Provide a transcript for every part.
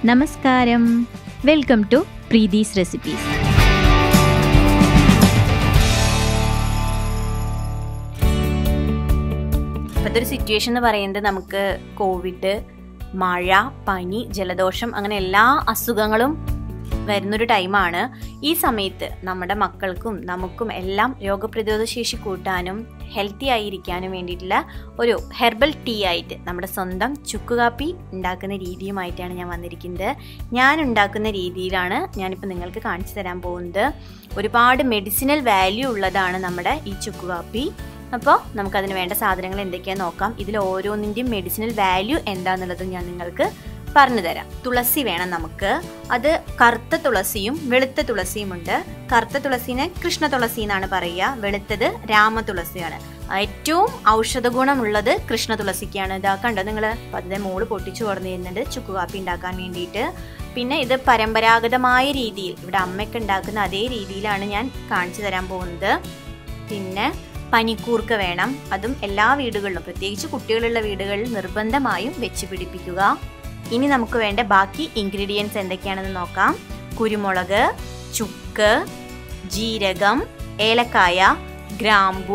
നമസ്കാരം welcome to Preethi's recipes ഇപ്പോഴത്തെ ഒരു സിറ്റുവേഷൻ എന്ന് പറയുന്നത് നമുക്ക് കോവിഡ് മഴ പനി ജലദോഷം അങ്ങനെ എല്ലാ അസുഖങ്ങളും വരുന്നൊരു ടൈമാണ് ഈ സമയത്ത് നമ്മുടെ മക്കൾക്കും നമുക്കും എല്ലാം രോഗപ്രതിരോധ ശേഷി കൂട്ടാനും ഹെൽത്തി ആയിരിക്കാനും വേണ്ടിയിട്ടുള്ള ഒരു ഹെർബൽ ടീ ആയിട്ട് നമ്മുടെ സ്വന്തം ചുക്ക് കാപ്പി ഉണ്ടാക്കുന്ന രീതിയുമായിട്ടാണ് ഞാൻ വന്നിരിക്കുന്നത് ഞാൻ ഉണ്ടാക്കുന്ന രീതിയിലാണ് ഞാനിപ്പോൾ നിങ്ങൾക്ക് കാണിച്ചു തരാൻ പോകുന്നത് ഒരുപാട് മെഡിസിനൽ വാല്യൂ ഉള്ളതാണ് നമ്മുടെ ഈ ചുക്ക് കാപ്പി അപ്പോൾ നമുക്കതിന് വേണ്ട സാധനങ്ങൾ എന്തൊക്കെയാണെന്ന് നോക്കാം ഇതിൽ ഓരോന്നിൻ്റെയും മെഡിസിനൽ വാല്യൂ എന്താണെന്നുള്ളത് ഞാൻ നിങ്ങൾക്ക് പറഞ്ഞു തരാം തുളസി വേണം നമുക്ക് അത് കറുത്ത തുളസിയും വെളുത്ത തുളസിയും ഉണ്ട് കറുത്ത തുളസിനെ കൃഷ്ണ തുളസി എന്നാണ് പറയുക വെളുത്തത് രാമ തുളസിയാണ് ഏറ്റവും ഔഷധ ഗുണമുള്ളത് കൃഷ്ണ തുളസിക്കാണ് ഇതാ കണ്ടോ നിങ്ങൾ അതിന്റെ മോള് പൊട്ടിച്ചു കൊടുന്നു തരുന്നുണ്ട് ചുക്ക് കാപ്പി ഉണ്ടാക്കാൻ വേണ്ടിയിട്ട് പിന്നെ ഇത് പരമ്പരാഗതമായ രീതിയിൽ ഇവിടെ അമ്മയ്ക്ക് ഉണ്ടാക്കുന്ന അതേ രീതിയിലാണ് ഞാൻ കാണിച്ചു തരാൻ പോകുന്നത് പിന്നെ പനിക്കൂർക്ക വേണം അതും എല്ലാ വീടുകളിലും പ്രത്യേകിച്ച് കുട്ടികളുള്ള വീടുകളിൽ നിർബന്ധമായും വെച്ച് പിടിപ്പിക്കുക ഇനി നമുക്ക് വേണ്ട ബാക്കി ഇൻഗ്രീഡിയൻസ് എന്തൊക്കെയാണെന്ന് നോക്കാം കുരുമുളക് ചുക്ക് ജീരകം ഏലക്കായ ഗ്രാമ്പു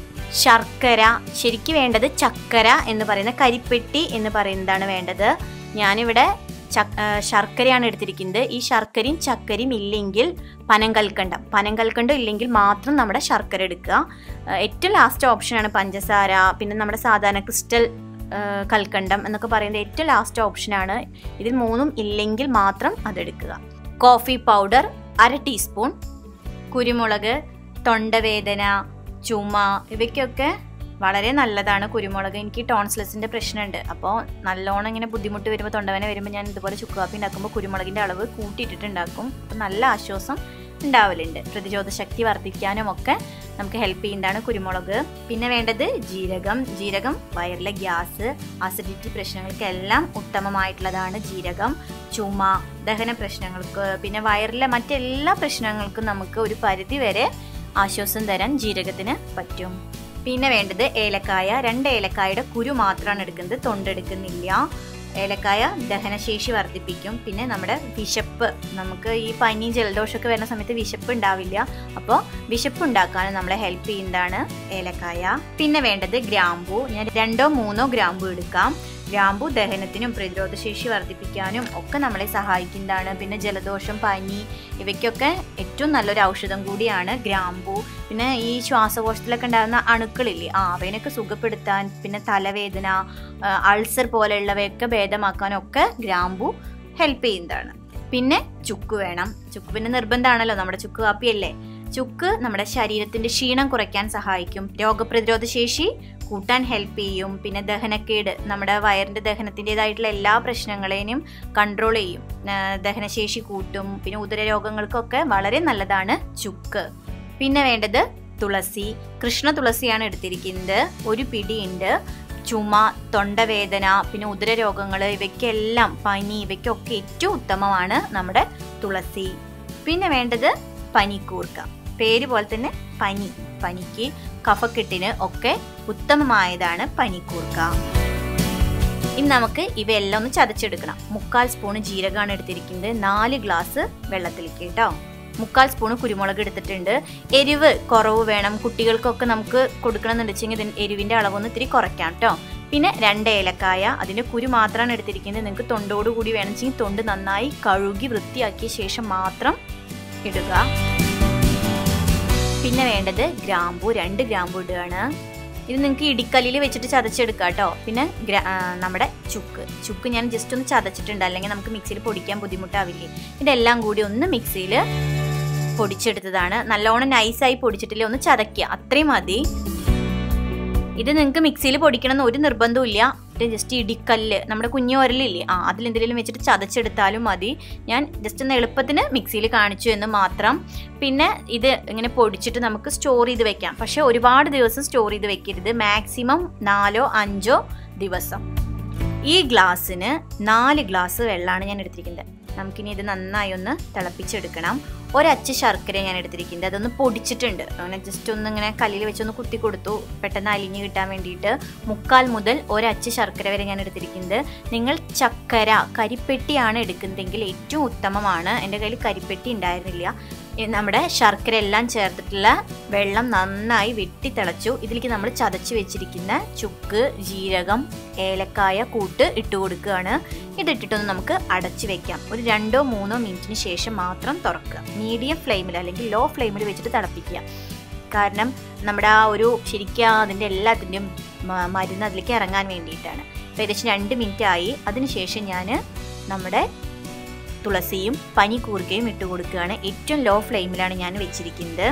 ശർക്കര ശരിക്ക് വേണ്ടത് ചക്കര എന്ന് പറയുന്ന കരിപ്പെട്ടി എന്ന് പറയുന്നതാണ് വേണ്ടത് ഞാനിവിടെ ശർക്കരയാണ് എടുത്തിരിക്കുന്നത് ഈ ശർക്കരയും ചക്കരയും ഇല്ലെങ്കിൽ പനം കൽക്കണ്ടം പനം കൽക്കണ്ടം ഇല്ലെങ്കിൽ മാത്രം നമ്മുടെ ശർക്കര എടുക്കുക ഏറ്റവും ലാസ്റ്റ് ഓപ്ഷനാണ് പഞ്ചസാര പിന്നെ നമ്മുടെ സാധാരണ ക്രിസ്റ്റൽ കൽക്കണ്ടം എന്നൊക്കെ പറയുന്നത് ഏറ്റവും ലാസ്റ്റ് ഓപ്ഷനാണ് ഇതിൽ മൂന്നും ഇല്ലെങ്കിൽ മാത്രം അതെടുക്കുക കോഫി പൗഡർ അര ടീസ്പൂൺ കുരുമുളക് തൊണ്ടവേദന ചുമ ഇവയ്ക്കൊക്കെ വളരെ നല്ലതാണ് കുരുമുളക് എനിക്ക് ടോൺസ്ലെസിൻ്റെ പ്രശ്നമുണ്ട് അപ്പോൾ നല്ലോണം ഇങ്ങനെ ബുദ്ധിമുട്ട് വരുമ്പോൾ തൊണ്ടവേന വരുമ്പോൾ ഞാൻ ഇതുപോലെ ചുക്കാപ്പി ഉണ്ടാക്കുമ്പോൾ കുരുമുളകിൻ്റെ അളവ് കൂട്ടിയിട്ടിട്ടുണ്ടാക്കും അപ്പോൾ നല്ല ആശ്വാസം ഉണ്ടാവലുണ്ട് പ്രതിരോധ ശക്തി വർദ്ധിക്കാനും ഒക്കെ നമുക്ക് ഹെൽപ്പ് ചെയ്യുന്നതാണ് കുരുമുളക് പിന്നെ വേണ്ടത് ജീരകം ജീരകം വയറിലെ ഗ്യാസ് അസിഡിറ്റി പ്രശ്നങ്ങൾക്കെല്ലാം ഉത്തമമായിട്ടുള്ളതാണ് ജീരകം ചുമ ദഹന പ്രശ്നങ്ങൾക്ക് പിന്നെ വയറിലെ മറ്റെല്ലാ പ്രശ്നങ്ങൾക്കും നമുക്ക് ഒരു പരിധി വരെ ആശ്വാസം തരാൻ ജീരകത്തിന് പറ്റും പിന്നെ വേണ്ടത് ഏലക്കായ രണ്ട് ഏലക്കായുടെ കുരു മാത്രമാണ് എടുക്കുന്നത് തൊണ്ടെടുക്കുന്നില്ല ഏലക്കായ ദഹനശേഷി വർദ്ധിപ്പിക്കും പിന്നെ നമ്മുടെ വിശപ്പ് നമുക്ക് ഈ പനി ജലദോഷമൊക്കെ വരുന്ന സമയത്ത് വിശപ്പ് ഉണ്ടാവില്ല അപ്പോൾ വിശപ്പ് ഉണ്ടാക്കാനും നമ്മളെ ഹെൽപ്പ് ചെയ്യുന്നതാണ് ഏലക്കായ പിന്നെ വേണ്ടത് ഗ്രാമ്പു ഞാൻ രണ്ടോ മൂന്നോ ഗ്രാമ്പു എടുക്കാം ഗ്രാമ്പു ദഹനത്തിനും പ്രതിരോധശേഷി വർദ്ധിപ്പിക്കാനും ഒക്കെ നമ്മളെ സഹായിക്കുന്നതാണ് പിന്നെ ജലദോഷം പനി ഇവയ്ക്കൊക്കെ ഏറ്റവും നല്ലൊരു ഔഷധം കൂടിയാണ് ഗ്രാമ്പു പിന്നെ ഈ ശ്വാസകോശത്തിലൊക്കെ ഉണ്ടാകുന്ന അണുക്കളില്ലേ ആ അവനൊക്കെ സുഖപ്പെടുത്താൻ പിന്നെ തലവേദന അൾസർ പോലെയുള്ളവയൊക്കെ ഭേദമാക്കാനൊക്കെ ഗ്രാമ്പു ഹെൽപ്പ് ചെയ്യുന്നതാണ് പിന്നെ ചുക്ക് വേണം ചുക്ക് പിന്നെ നിർബന്ധമാണല്ലോ നമ്മുടെ ചുക്ക് കാപ്പിയല്ലേ ചുക്ക് നമ്മുടെ ശരീരത്തിന്റെ ക്ഷീണം കുറയ്ക്കാൻ സഹായിക്കും രോഗപ്രതിരോധ ശേഷി കൂട്ടാൻ ഹെൽപ്പ് ചെയ്യും പിന്നെ ദഹനക്കേട് നമ്മുടെ വയറിന്റെ ദഹനത്തിൻ്റെതായിട്ടുള്ള എല്ലാ പ്രശ്നങ്ങളെയും കൺട്രോൾ ചെയ്യും ദഹനശേഷി കൂട്ടും പിന്നെ ഉദര രോഗങ്ങൾക്കൊക്കെ വളരെ നല്ലതാണ് ചുക്ക് പിന്നെ വേണ്ടത് തുളസി കൃഷ്ണ തുളസിയാണ് എടുത്തിരിക്കുന്നത് ഒരു പിടിയുണ്ട് ചുമ തൊണ്ടവേദന പിന്നെ ഉദര രോഗങ്ങൾ ഇവയ്ക്കെല്ലാം പനി ഇവയ്ക്കൊക്കെ ഏറ്റവും ഉത്തമമാണ് നമ്മുടെ തുളസി പിന്നെ വേണ്ടത് പനിക്കൂർക്ക പേര് പോലെ തന്നെ പനി പനിക്ക് കഫക്കെട്ടിന് ഒക്കെ ഉത്തമമായതാണ് പനിക്കൂർക്ക ഇനി നമുക്ക് ഇവയെല്ലാം ഒന്ന് ചതച്ചെടുക്കണം മുക്കാൽ സ്പൂണ് ജീരകമാണ് എടുത്തിരിക്കുന്നത് നാല് ഗ്ലാസ് വെള്ളത്തിലേക്ക് കേട്ടോ മുക്കാൽ സ്പൂണ് കുരുമുളക് എടുത്തിട്ടുണ്ട് എരിവ് കുറവ് വേണം കുട്ടികൾക്കൊക്കെ നമുക്ക് കൊടുക്കണം എന്ന് വെച്ചെങ്കിൽ എരിവിന്റെ അളവൊന്ന് ഇത്തിരി കുറയ്ക്കാം കേട്ടോ പിന്നെ രണ്ട് ഏലക്കായ അതിന്റെ കുരു മാത്രമാണ് എടുത്തിരിക്കുന്നത് നിങ്ങൾക്ക് തൊണ്ടോട് കൂടി വേണമെങ്കിൽ തൊണ്ട് നന്നായി കഴുകി വൃത്തിയാക്കിയ ശേഷം മാത്രം ഇടുക പിന്നെ വേണ്ടത് ഗ്രാമ്പു രണ്ട് ഗ്രാമ്പു ഇടുകയാണ് ഇത് നിങ്ങൾക്ക് ഇടിക്കല്ലിൽ വെച്ചിട്ട് ചതച്ചെടുക്കാം കേട്ടോ പിന്നെ നമ്മുടെ ചുക്ക് ചുക്ക് ഞാൻ ജസ്റ്റ് ഒന്ന് ചതച്ചിട്ടുണ്ട് അല്ലെങ്കിൽ നമുക്ക് മിക്സിയിൽ പൊടിക്കാൻ ബുദ്ധിമുട്ടാവില്ലേ ഇതെല്ലാം കൂടി ഒന്ന് മിക്സിയിൽ പൊടിച്ചെടുത്തതാണ് നല്ലോണം നൈസായി പൊടിച്ചിട്ടില്ല ഒന്ന് ചതയ്ക്കുക അത്രയും മതി ഇത് നിങ്ങൾക്ക് മിക്സിയിൽ പൊടിക്കണമെന്ന് ഒരു നിർബന്ധവും ഇല്ല ജസ്റ്റ് ഇടിക്കല്ല് നമ്മുടെ കുഞ്ഞു ഉരലില്ലേ ആ അതിലെന്തെങ്കിലും വെച്ചിട്ട് ചതച്ചെടുത്താലും മതി ഞാൻ ജസ്റ്റ് ഒന്ന് എളുപ്പത്തിന് മിക്സിയിൽ കാണിച്ചു എന്ന് മാത്രം പിന്നെ ഇത് ഇങ്ങനെ പൊടിച്ചിട്ട് നമുക്ക് സ്റ്റോർ ചെയ്ത് വെക്കാം പക്ഷെ ഒരുപാട് ദിവസം സ്റ്റോർ ചെയ്ത് വെക്കരുത് മാക്സിമം നാലോ അഞ്ചോ ദിവസം ഈ ഗ്ലാസ്സിന് നാല് ഗ്ലാസ് വെള്ളമാണ് ഞാൻ എടുത്തിരിക്കുന്നത് നമുക്കിനി ഇത് നന്നായി ഒന്ന് തിളപ്പിച്ചെടുക്കണം ഒരച്ച് ശർക്കര ഞാൻ എടുത്തിരിക്കുന്നത് അതൊന്ന് പൊടിച്ചിട്ടുണ്ട് അങ്ങനെ ജസ്റ്റ് ഒന്ന് ഇങ്ങനെ കല്ലിൽ വെച്ചൊന്ന് കുത്തി കൊടുത്തു പെട്ടെന്ന് അലിഞ്ഞ് കിട്ടാൻ വേണ്ടിയിട്ട് മുക്കാൽ മുതൽ ഒരച്ച് ശർക്കര വരെ ഞാൻ എടുത്തിരിക്കുന്നത് നിങ്ങൾ ചക്കര കരിപ്പെട്ടിയാണ് എടുക്കുന്നതെങ്കിൽ ഏറ്റവും ഉത്തമമാണ് എൻ്റെ കയ്യിൽ കരിപ്പെട്ടി ഉണ്ടായിരുന്നില്ല ഈ നമ്മുടെ ശർക്കര എല്ലാം ചേർത്തിട്ടുള്ള വെള്ളം നന്നായി വെട്ടി തിളച്ചു ഇതിലേക്ക് നമ്മൾ ചതച്ച് വെച്ചിരിക്കുന്ന ചുക്ക് ജീരകം ഏലക്കായ കൂട്ട് ഇട്ട് കൊടുക്കുകയാണ് ഇതിട്ടിട്ടൊന്ന് നമുക്ക് അടച്ചു വെക്കാം ഒരു രണ്ടോ മൂന്നോ മിനിറ്റിന് ശേഷം മാത്രം തുറക്കുക മീഡിയം ഫ്ലെയിമിൽ അല്ലെങ്കിൽ ലോ ഫ്ലെയിമിൽ വെച്ചിട്ട് തിളപ്പിക്കുക കാരണം നമ്മുടെ ആ ഒരു ശരിക്കും അതിൻ്റെ എല്ലാത്തിൻ്റെയും മ- മരുന്ന് അതിലേക്ക് ഇറങ്ങാൻ വേണ്ടിയിട്ടാണ് അപ്പോൾ ഏകദേശം രണ്ട് മിനിറ്റ് ആയി അതിനുശേഷം ഞാൻ നമ്മുടെ തുളസിയും പനിക്കൂർക്കയും ഇട്ട് കൊടുക്കുകയാണ് ഏറ്റവും ലോ ഫ്ലെയിമിലാണ് ഞാൻ വെച്ചിരിക്കുന്നത്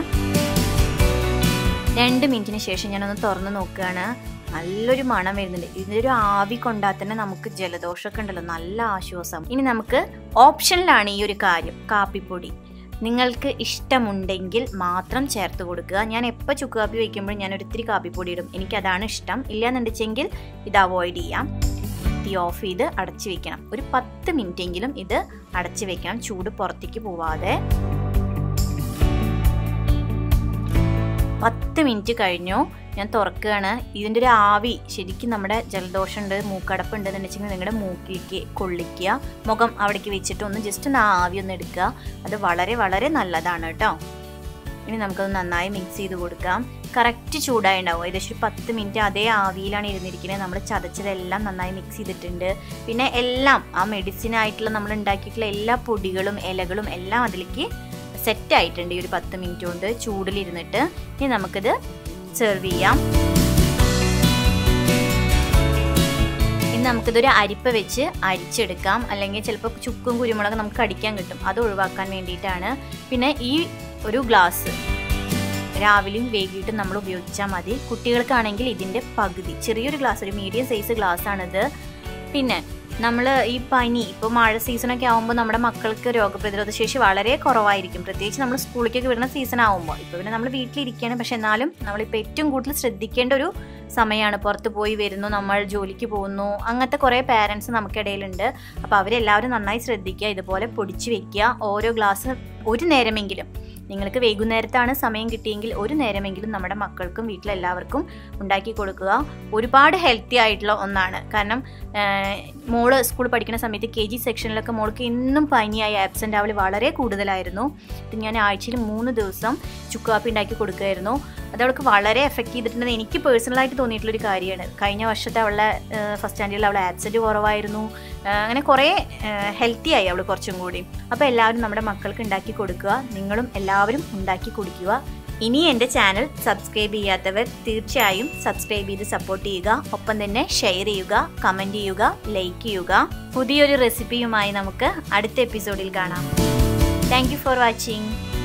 രണ്ട് മിനിറ്റിന് ശേഷം ഞാനൊന്ന് തുറന്ന് നോക്കുകയാണ് നല്ലൊരു മണം വരുന്നുണ്ട് ഇതൊരു ആവി കൊണ്ടാൽ തന്നെ നമുക്ക് ജലദോഷമൊക്കെ ഉണ്ടല്ലോ നല്ല ആശ്വാസം ഇനി നമുക്ക് ഓപ്ഷനിലാണ് ഈ ഒരു കാര്യം കാപ്പിപ്പൊടി നിങ്ങൾക്ക് ഇഷ്ടമുണ്ടെങ്കിൽ മാത്രം ചേർത്ത് കൊടുക്കുക ഞാൻ എപ്പോൾ ചുക്ക് കാപ്പി വയ്ക്കുമ്പോഴും ഞാൻ ഒരിത്തിരി കാപ്പിപ്പൊടി ഇടും എനിക്കതാണ് ഇഷ്ടം ഇല്ലാന്നുണ്ടെച്ചെങ്കിൽ ഇത് അവോയ്ഡ് ചെയ്യാം തീ ഓഫ് ചെയ്ത് അടച്ചു വെക്കണം ഒരു പത്ത് മിനിറ്റ് എങ്കിലും ഇത് അടച്ചു വെക്കണം ചൂട് പുറത്തേക്ക് പോവാതെ പത്ത് മിനിറ്റ് കഴിഞ്ഞു ഞാൻ തുറക്കുകയാണ് ഇതിൻ്റെ ഒരു ആവി ശരിക്കും നമ്മുടെ ജലദോഷം ഉണ്ട് മൂക്കടപ്പ് ഉണ്ട് എന്ന് വെച്ചിട്ടുണ്ടെങ്കിൽ നിങ്ങളുടെ മൂക്കിലേക്ക് കൊള്ളിക്കുക മുഖം അവിടേക്ക് വെച്ചിട്ട് ഒന്ന് ജസ്റ്റ് ഒന്ന് ആ ആവി ഒന്ന് എടുക്കുക അത് വളരെ വളരെ നല്ലതാണ് കേട്ടോ ഇനി നമുക്കത് നന്നായി മിക്സ് ചെയ്ത് കൊടുക്കാം കറക്റ്റ് ചൂടായി ഉണ്ടാവും ഏകദേശം ഒരു പത്ത് മിനിറ്റ് അതേ ആവിയിലാണ് ഇരുന്നിരിക്കുന്നത് നമ്മൾ ചതച്ചതെല്ലാം നന്നായി മിക്സ് ചെയ്തിട്ടുണ്ട് പിന്നെ എല്ലാം ആ മെഡിസിൻ ആയിട്ടുള്ള നമ്മൾ ഉണ്ടാക്കിയിട്ടുള്ള എല്ലാ പൊടികളും ഇലകളും എല്ലാം അതിലേക്ക് സെറ്റ് ആയിട്ടുണ്ട് ഈ ഒരു പത്ത് മിനിറ്റ് കൊണ്ട് ചൂടിലിരുന്നിട്ട് ഇനി നമുക്കിത് സെർവ് ചെയ്യാം ഇനി നമുക്കിതൊരു അരിപ്പ വെച്ച് അരിച്ചെടുക്കാം അല്ലെങ്കിൽ ചിലപ്പോൾ ചുക്കും കുരുമുളകും നമുക്ക് അടിക്കാൻ കിട്ടും അത് ഒഴിവാക്കാൻ വേണ്ടിയിട്ടാണ് പിന്നെ ഈ ഒരു ഗ്ലാസ് രാവിലെയും വൈകിട്ടും നമ്മൾ ഉപയോഗിച്ചാൽ മതി കുട്ടികൾക്കാണെങ്കിൽ ഇതിൻ്റെ പകുതി ചെറിയൊരു ഗ്ലാസ് ഒരു മീഡിയം സൈസ് ഗ്ലാസ് ആണിത് പിന്നെ നമ്മൾ ഈ പനി ഇപ്പോൾ മഴ സീസണൊക്കെ ആകുമ്പോൾ നമ്മുടെ മക്കൾക്ക് രോഗപ്രതിരോധ ശേഷി വളരെ കുറവായിരിക്കും പ്രത്യേകിച്ച് നമ്മൾ സ്കൂളിലേക്കൊക്കെ വരുന്ന സീസൺ ആകുമ്പോൾ ഇപ്പോൾ പിന്നെ നമ്മൾ വീട്ടിലിരിക്കുകയാണ് പക്ഷെ എന്നാലും നമ്മളിപ്പോൾ ഏറ്റവും കൂടുതൽ ശ്രദ്ധിക്കേണ്ട ഒരു സമയമാണ് പുറത്ത് പോയി വരുന്നു നമ്മൾ ജോലിക്ക് പോകുന്നു അങ്ങനത്തെ കുറേ പാരൻസ് നമുക്കിടയിലുണ്ട് അപ്പോൾ അവരെല്ലാവരും നന്നായി ശ്രദ്ധിക്കുക ഇതുപോലെ പൊടിച്ച് വെക്കുക ഓരോ ഗ്ലാസ് ഒരു നേരമെങ്കിലും നിങ്ങൾക്ക് വൈകുന്നേരത്താണ് സമയം കിട്ടിയെങ്കിൽ ഒരു നേരമെങ്കിലും നമ്മുടെ മക്കൾക്കും വീട്ടിലെല്ലാവർക്കും ഉണ്ടാക്കി കൊടുക്കുക ഒരുപാട് ഹെൽത്തി ആയിട്ടുള്ള ഒന്നാണ് കാരണം ആഹ്, മോള് സ്കൂൾ പഠിക്കുന്ന സമയത്ത് കെ ജി സെക്ഷനിലൊക്കെ മോൾക്ക് ഇന്നും പനിയായി ആബ്സെൻ്റ് ആവൽ വളരെ കൂടുതലായിരുന്നു ഇത് ഞാൻ ആഴ്ചയിൽ മൂന്ന് ദിവസം ചുക്കാപ്പി ഉണ്ടാക്കി കൊടുക്കുമായിരുന്നു അത് അവൾക്ക് വളരെ എഫക്റ്റ് ചെയ്തിട്ടുണ്ടെന്ന് എനിക്ക് പേഴ്സണലായിട്ട് തോന്നിയിട്ടുള്ളൊരു കാര്യമാണ് കഴിഞ്ഞ വർഷത്തെ അവളുടെ ഫസ്റ്റ് സ്റ്റാൻഡേർഡിൽ അവൾ ആബ്സെൻറ്റ് കുറവായിരുന്നു ആഹ് അങ്ങനെ കുറേ ഹെൽത്തി ആയി അവൾ കുറച്ചും കൂടി അപ്പോൾ എല്ലാവരും നമ്മുടെ മക്കൾക്ക് ഉണ്ടാക്കി കൊടുക്കുക നിങ്ങളും എല്ലാവരും ഉണ്ടാക്കി കുടിക്കുക ഇനി എൻ്റെ ചാനൽ സബ്സ്ക്രൈബ് ചെയ്യാത്തവർ തീർച്ചയായും സബ്സ്ക്രൈബ് ചെയ്ത് സപ്പോർട്ട് ചെയ്യുക ഒപ്പം തന്നെ ഷെയർ ചെയ്യുക കമൻറ്റ് ചെയ്യുക ലൈക്ക് ചെയ്യുക പുതിയൊരു റെസിപ്പിയുമായി നമുക്ക് അടുത്ത എപ്പിസോഡിൽ കാണാം താങ്ക് യു ഫോർ വാച്ചിങ്